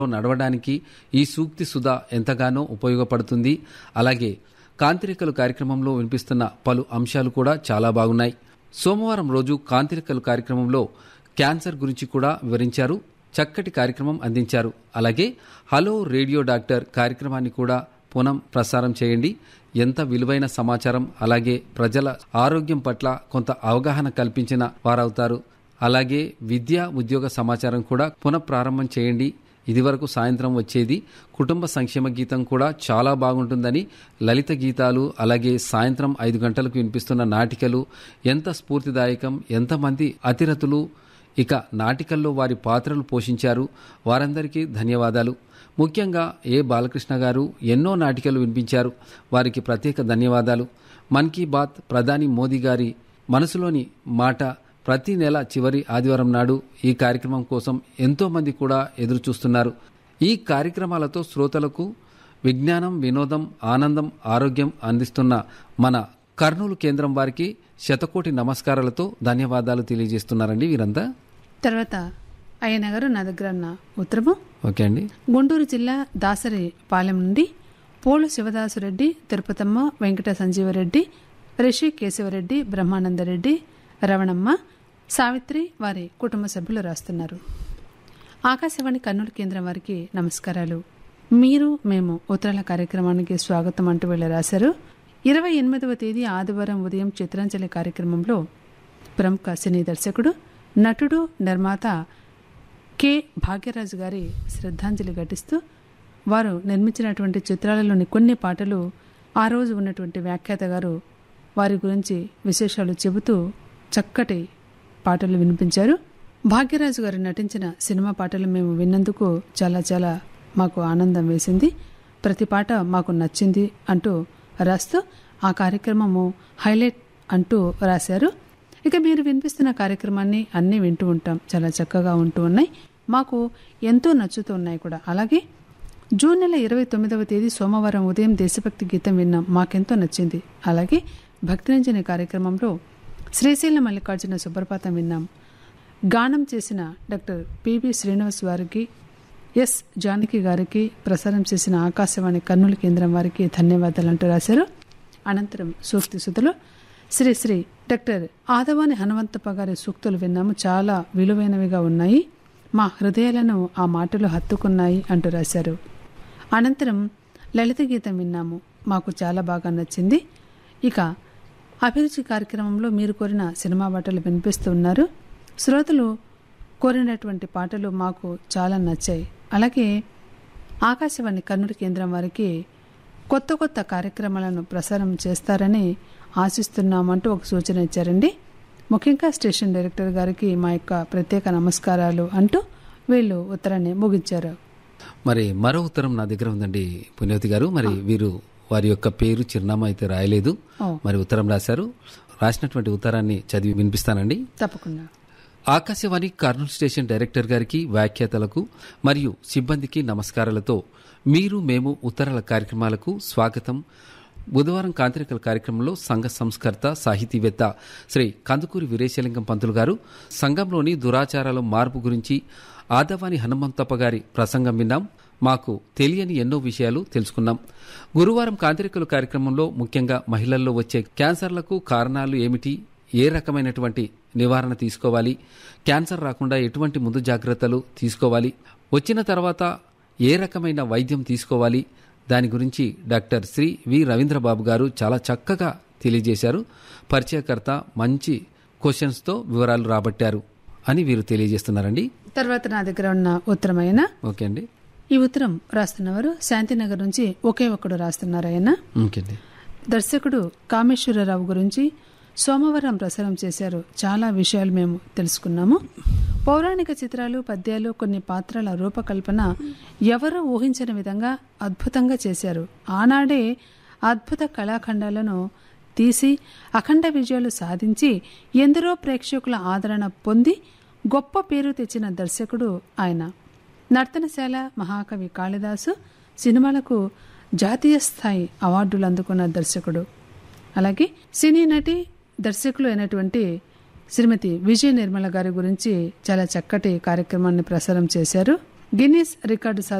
నడవడానికి ఈ సూక్తి సుధా ఎంతగానో ఉపయోగపడుతుంది అలాగే కాంతిరేఖలు కార్యక్రమంలో వినిపిస్తున్న పలు అంశాలు కూడా చాలా బాగున్నాయి సోమవారం రోజు కాంతిరేఖలు కార్యక్రమంలో క్యాన్సర్ గురించి కూడా వివరించారు చక్కటి కార్యక్రమం అందించారు అలాగే హలో రేడియో డాక్టర్ కార్యక్రమాన్ని కూడా పునం ప్రసారం చేయండి ఎంత విలువైన సమాచారం అలాగే ప్రజల ఆరోగ్యం పట్ల కొంత అవగాహన కల్పించిన వారవుతారు అలాగే విద్య ఉద్యోగ సమాచారం కూడా పునఃప్రారంభం చేయండి ఇదివరకు సాయంత్రం వచ్చేది కుటుంబ సంక్షేమ గీతం కూడా చాలా బాగుంటుందని లలిత గీతాలు అలాగే సాయంత్రం ఐదు గంటలకు వినిపిస్తున్న నాటికలు ఎంత స్ఫూర్తిదాయకం ఎంతమంది అతిరతులు ఇక నాటికల్లో వారి పాత్రలు పోషించారు వారందరికీ ధన్యవాదాలు ముఖ్యంగా ఏ బాలకృష్ణ గారు ఎన్నో నాటికలు వినిపించారు వారికి ప్రత్యేక ధన్యవాదాలు మన్ కీ బాత్ ప్రధాని మోదీ గారి మనసులోని మాట ప్రతి నెల చివరి ఆదివారం నాడు ఈ కార్యక్రమం కోసం ఎంతో మంది కూడా ఎదురు చూస్తున్నారు ఈ కార్యక్రమాలతో శ్రోతలకు విజ్ఞానం వినోదం ఆనందం ఆరోగ్యం అందిస్తున్న మన కర్నూలు కేంద్రం వారికి శతకోటి నమస్కారాలతో ధన్యవాదాలు తెలియజేస్తున్నారండి వీరంతా తర్వాత అయ్యన్న గారు నా దగ్గర ఉన్న ఉత్తరము ఓకే అండి గుంటూరు జిల్లా దాసరి పాలెం నుండి పోలు శివదాసురెడ్డి తిరుపతమ్మ వెంకట సంజీవరెడ్డి రిషి కేశవరెడ్డి బ్రహ్మానందరెడ్డి రవణమ్మ సావిత్రి వారి కుటుంబ సభ్యులు రాస్తున్నారు ఆకాశవాణి కర్నూలు కేంద్రం వారికి నమస్కారాలు మీరు మేము ఉత్తరాల కార్యక్రమానికి స్వాగతం అంటూ వీళ్ళు రాశారు ఇరవై ఎనిమిదవ తేదీ ఆదివారం ఉదయం చిత్రాంజలి కార్యక్రమంలో ప్రముఖ సినీ దర్శకుడు నటుడు నిర్మాత కె భాగ్యరాజు గారి శ్రద్ధాంజలి ఘటిస్తూ వారు నిర్మించినటువంటి చిత్రాలలోని కొన్ని పాటలు ఆ రోజు ఉన్నటువంటి వ్యాఖ్యాత గారు వారి గురించి విశేషాలు చెబుతూ చక్కటి పాటలు వినిపించారు భాగ్యరాజు గారు నటించిన సినిమా పాటలు మేము విన్నందుకు చాలా చాలా మాకు ఆనందం వేసింది ప్రతి పాట మాకు నచ్చింది అంటూ రాస్తూ ఆ కార్యక్రమము హైలైట్ అంటూ రాశారు ఇక మీరు వినిపిస్తున్న కార్యక్రమాన్ని అన్నీ వింటూ ఉంటాం చాలా చక్కగా ఉంటూ ఉన్నాయి మాకు ఎంతో నచ్చుతూ ఉన్నాయి కూడా అలాగే జూన్ నెల ఇరవై తొమ్మిదవ తేదీ సోమవారం ఉదయం దేశభక్తి గీతం విన్నాం మాకెంతో నచ్చింది అలాగే భక్తిరంజని కార్యక్రమంలో శ్రీశైలం మల్లికార్జున సుప్రభాతం విన్నాం గానం చేసిన డాక్టర్ పివి శ్రీనివాస్ వారికి ఎస్ జానకి గారికి ప్రసారం చేసిన ఆకాశవాణి కర్నూలు కేంద్రం వారికి ధన్యవాదాలు అంటూ రాశారు అనంతరం సూక్తి సుధలో శ్రీ శ్రీ డాక్టర్ ఆదవాని హనుమంతప్ప గారి సూక్తులు విన్నాము చాలా విలువైనవిగా ఉన్నాయి మా హృదయాలను ఆ మాటలు హత్తుకున్నాయి అంటూ రాశారు అనంతరం లలిత గీతం విన్నాము మాకు చాలా బాగా నచ్చింది ఇక అభిరుచి కార్యక్రమంలో మీరు కోరిన సినిమా పాటలు వినిపిస్తూ ఉన్నారు శ్రోతలు కోరినటువంటి పాటలు మాకు చాలా నచ్చాయి అలాగే ఆకాశవాణి కర్నూలు కేంద్రం వారికి కొత్త కొత్త కార్యక్రమాలను ప్రసారం చేస్తారని ఆశిస్తున్నామంటూ ఒక సూచన ఇచ్చారండి ముఖ్యంగా స్టేషన్ డైరెక్టర్ గారికి మా యొక్క ప్రత్యేక నమస్కారాలు అంటూ వీళ్ళు ఉత్తరాన్ని ముగించారు మరి మరో ఉత్తరం నా దగ్గర ఉందండి పుణ్యవతి గారు మరి వీరు వారి యొక్క పేరు చిరునామా అయితే రాయలేదు ఓ. మరి ఉత్తరం రాశారు రాసినటువంటి ఉత్తరాన్ని చదివి వినిపిస్తానండి తప్పకుండా ఆకాశవాణి కర్నూలు స్టేషన్ డైరెక్టర్ గారికి వ్యాఖ్యాతలకు మరియు సిబ్బందికి నమస్కారాలతో మీరు మేము ఉత్తరాల కార్యక్రమాలకు స్వాగతం బుధవారం కాంతిరేకల కార్యక్రమంలో సంఘ సంస్కర్త సాహితీవేత్త శ్రీ కందుకూరి వీరేశలింగం పంతులు గారు సంఘంలోని దురాచారాల మార్పు గురించి ఆదవాని హనుమంతప్ప గారి ప్రసంగం విన్నాం మాకు తెలియని ఎన్నో విషయాలు తెలుసుకున్నాం గురువారం కాంతిరేకలు కార్యక్రమంలో ముఖ్యంగా మహిళల్లో వచ్చే క్యాన్సర్లకు కారణాలు ఏమిటి ఏ రకమైనటువంటి నివారణ తీసుకోవాలి క్యాన్సర్ రాకుండా ఎటువంటి ముందు జాగ్రత్తలు తీసుకోవాలి వచ్చిన తర్వాత ఏ రకమైన వైద్యం తీసుకోవాలి దాని గురించి డాక్టర్ శ్రీ వి రవీంద్రబాబు గారు చాలా చక్కగా తెలియజేశారు పరిచయకర్త మంచి క్వశ్చన్స్తో వివరాలు రాబట్టారు అని వీరు తెలియజేస్తున్నారండి తర్వాత నా దగ్గర ఉన్న ఉత్తరమైన ఓకే అండి ఈ ఉత్తరం రాస్తున్నవారు శాంతినగర్ నుంచి ఒకే ఒక్కడు రాస్తున్నారు ఆయన ఓకే అండి దర్శకుడు కామేశ్వరరావు గురించి సోమవారం ప్రసారం చేశారు చాలా విషయాలు మేము తెలుసుకున్నాము పౌరాణిక చిత్రాలు పద్యాలు కొన్ని పాత్రల రూపకల్పన ఎవరూ ఊహించని విధంగా అద్భుతంగా చేశారు ఆనాడే అద్భుత కళాఖండాలను తీసి అఖండ విజయాలు సాధించి ఎందరో ప్రేక్షకుల ఆదరణ పొంది గొప్ప పేరు తెచ్చిన దర్శకుడు ఆయన నర్తనశాల మహాకవి కాళిదాసు సినిమాలకు జాతీయ స్థాయి అవార్డులు అందుకున్న దర్శకుడు అలాగే సినీ నటి దర్శకులు అయినటువంటి శ్రీమతి విజయ నిర్మల గారి గురించి చాలా చక్కటి కార్యక్రమాన్ని ప్రసారం చేశారు గిన్నిస్ రికార్డు